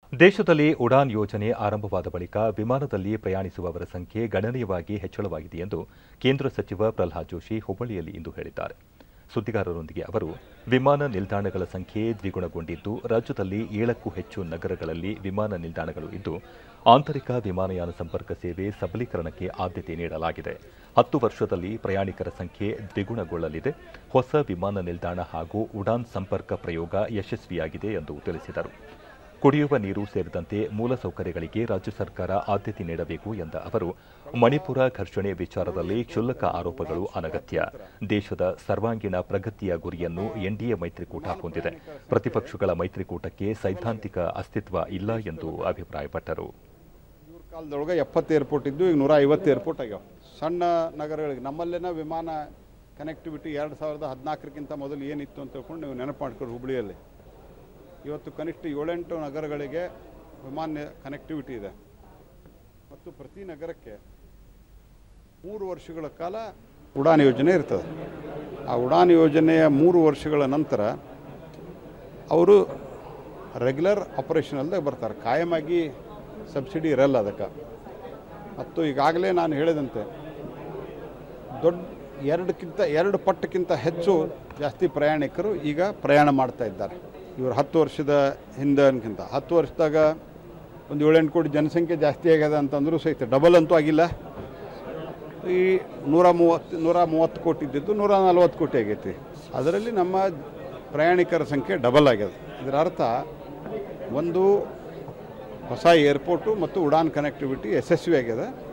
ದೇಶದಲ್ಲಿ ಉಡಾನ್ ಯೋಜನೆ ಆರಂಭವಾದ ಬಳಿಕ ವಿಮಾನದಲ್ಲಿ ಪ್ರಯಾಣಿಸುವವರ ಸಂಖ್ಯೆ ಗಣನೀಯವಾಗಿ ಹೆಚ್ಚಳವಾಗಿದೆ ಎಂದು ಕೇಂದ್ರ ಸಚಿವ ಪ್ರಲ್ಹಾದ್ ಜೋಶಿ ಹುಬ್ಬಳ್ಳಿಯಲ್ಲಿ ಇಂದು ಹೇಳಿದ್ದಾರೆ ಸುದ್ದಿಗಾರರೊಂದಿಗೆ ಅವರು ವಿಮಾನ ನಿಲ್ದಾಣಗಳ ಸಂಖ್ಯೆ ದ್ವಿಗುಣಗೊಂಡಿದ್ದು ರಾಜ್ಯದಲ್ಲಿ ಏಳಕ್ಕೂ ಹೆಚ್ಚು ನಗರಗಳಲ್ಲಿ ವಿಮಾನ ನಿಲ್ದಾಣಗಳು ಇದ್ದು ಆಂತರಿಕ ವಿಮಾನಯಾನ ಸಂಪರ್ಕ ಸೇವೆ ಸಬಲೀಕರಣಕ್ಕೆ ಆದ್ಯತೆ ನೀಡಲಾಗಿದೆ ಹತ್ತು ವರ್ಷದಲ್ಲಿ ಪ್ರಯಾಣಿಕರ ಸಂಖ್ಯೆ ದ್ವಿಗುಣಗೊಳ್ಳಲಿದೆ ಹೊಸ ವಿಮಾನ ನಿಲ್ದಾಣ ಹಾಗೂ ಉಡಾನ್ ಸಂಪರ್ಕ ಪ್ರಯೋಗ ಯಶಸ್ವಿಯಾಗಿದೆ ಎಂದು ತಿಳಿಸಿದರು ಕುಡಿಯುವ ನೀರು ಸೇರಿದಂತೆ ಮೂಲಸೌಕರ್ಯಗಳಿಗೆ ರಾಜ್ಯ ಸರ್ಕಾರ ಆದ್ಯತೆ ನೀಡಬೇಕು ಎಂದ ಅವರು ಮಣಿಪುರ ಘರ್ಷಣೆ ವಿಚಾರದಲ್ಲಿ ಕ್ಷುಲ್ಲಕ ಆರೋಪಗಳು ಅನಗತ್ಯ ದೇಶದ ಸರ್ವಾಂಗೀಣ ಪ್ರಗತಿಯ ಗುರಿಯನ್ನು ಎನ್ಡಿಎ ಮೈತ್ರಿಕೂಟ ಹೊಂದಿದೆ ಪ್ರತಿಪಕ್ಷಗಳ ಮೈತ್ರಿಕೂಟಕ್ಕೆ ಸೈದ್ಧಾಂತಿಕ ಅಸ್ತಿತ್ವ ಇಲ್ಲ ಎಂದು ಅಭಿಪ್ರಾಯಪಟ್ಟರು ಇವ್ರ ಕಾಲದೊಳಗೆ ಎಪ್ಪತ್ತು ಏರ್ಪೋರ್ಟ್ ಇದ್ದು ಈಗ ನೂರ ಐವತ್ತು ಏರ್ಪೋರ್ಟ್ ಆಗ್ಯಾವ ಸಣ್ಣ ನಗರಗಳಿಗೆ ನಮ್ಮಲ್ಲೇನ ವಿಮಾನ ಕನೆಕ್ಟಿವಿಟಿ ಎರಡು ಸಾವಿರದ ಹದಿನಾಲ್ಕರಕ್ಕಿಂತ ಮೊದಲು ಏನಿತ್ತು ಅಂತ ತಿಳ್ಕೊಂಡು ನೀವು ನೆನಪು ಮಾಡ್ಕೊರಿ ಹುಬ್ಳಿಯಲ್ಲಿ ಇವತ್ತು ಕನಿಷ್ಠ ಏಳೆಂಟು ನಗರಗಳಿಗೆ ವಿಮಾನ ಕನೆಕ್ಟಿವಿಟಿ ಇದೆ ಮತ್ತು ಪ್ರತಿ ನಗರಕ್ಕೆ ಮೂರು ವರ್ಷಗಳ ಕಾಲ ಉಡಾನ್ ಯೋಜನೆ ಇರ್ತದೆ ಆ ಉಡಾನ್ ಯೋಜನೆಯ ಮೂರು ವರ್ಷಗಳ ನಂತರ ಅವರು ರೆಗ್ಯುಲರ್ ಆಪರೇಷನಲ್ದಾಗ ಬರ್ತಾರೆ ಕಾಯಮಾಗಿ ಸಬ್ಸಿಡಿ ಇರಲ್ಲ ಅದಕ್ಕೆ ಮತ್ತು ಈಗಾಗಲೇ ನಾನು ಹೇಳಿದಂತೆ ದೊಡ್ಡ ಎರಡಕ್ಕಿಂತ ಎರಡು ಪಟ್ಟಕ್ಕಿಂತ ಹೆಚ್ಚು ಜಾಸ್ತಿ ಪ್ರಯಾಣಿಕರು ಈಗ ಪ್ರಯಾಣ ಮಾಡ್ತಾ ಇದ್ದಾರೆ ಇವರು ಹತ್ತು ವರ್ಷದ ಹಿಂದಕ್ಕಿಂತ ಹತ್ತು ವರ್ಷದಾಗ ಒಂದು ಏಳೆಂಟು ಕೋಟಿ ಜನಸಂಖ್ಯೆ ಜಾಸ್ತಿ ಆಗ್ಯದ ಅಂತಂದ್ರೂ ಸಹಿತ ಡಬಲ್ ಅಂತೂ ಆಗಿಲ್ಲ ಈ ನೂರ ಮೂವತ್ತು ನೂರ ಮೂವತ್ತು ಕೋಟಿ ಇದ್ದಿದ್ದು ನೂರ ನಲ್ವತ್ತು ಕೋಟಿ ಆಗೈತಿ ಅದರಲ್ಲಿ ನಮ್ಮ ಪ್ರಯಾಣಿಕರ ಸಂಖ್ಯೆ ಡಬಲ್ ಆಗ್ಯದ ಇದರ ಅರ್ಥ ಒಂದು ಹೊಸ ಏರ್ಪೋರ್ಟು ಮತ್ತು ಉಡಾನ್ ಕನೆಕ್ಟಿವಿಟಿ ಯಶಸ್ವಿ ಆಗಿದೆ